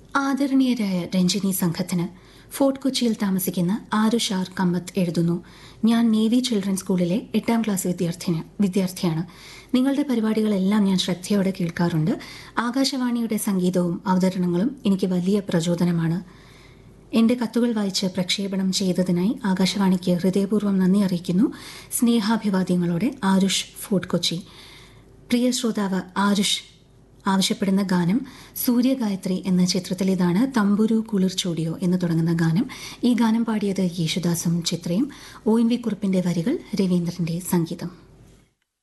ആദരണീയരായ രഞ്ജിനി സംഘത്തിന് ഫോർട്ട് കൊച്ചിയിൽ താമസിക്കുന്ന ആരുഷ് ആർ കമ്മത്ത് എഴുതുന്നു ഞാൻ നേവി ചിൽഡ്രൻ സ്കൂളിലെ എട്ടാം ക്ലാസ് വിദ്യാർത്ഥിനി വിദ്യാർത്ഥിയാണ് നിങ്ങളുടെ പരിപാടികളെല്ലാം ഞാൻ ശ്രദ്ധയോടെ കേൾക്കാറുണ്ട് ആകാശവാണിയുടെ സംഗീതവും അവതരണങ്ങളും എനിക്ക് വലിയ പ്രചോദനമാണ് എന്റെ കത്തുകൾ വായിച്ച് പ്രക്ഷേപണം ചെയ്തതിനായി ആകാശവാണിക്ക് ഹൃദയപൂർവ്വം നന്ദി അറിയിക്കുന്നു സ്നേഹാഭിവാദ്യങ്ങളോടെ ആരുഷ് ഫോർട്ട് കൊച്ചി പ്രിയ ശ്രോതാവ് ആരുഷ് ആവശ്യപ്പെടുന്ന ഗാനം സൂര്യഗായത്രി എന്ന ചിത്രത്തിലേതാണ് തമ്പുരു കുളിർച്ചോടിയോ എന്ന് തുടങ്ങുന്ന ഗാനം ഈ ഗാനം പാടിയത് യേശുദാസും ചിത്രയും ഒ എൻ വി കുറുപ്പിന്റെ വരികൾ രവീന്ദ്രന്റെ സംഗീതം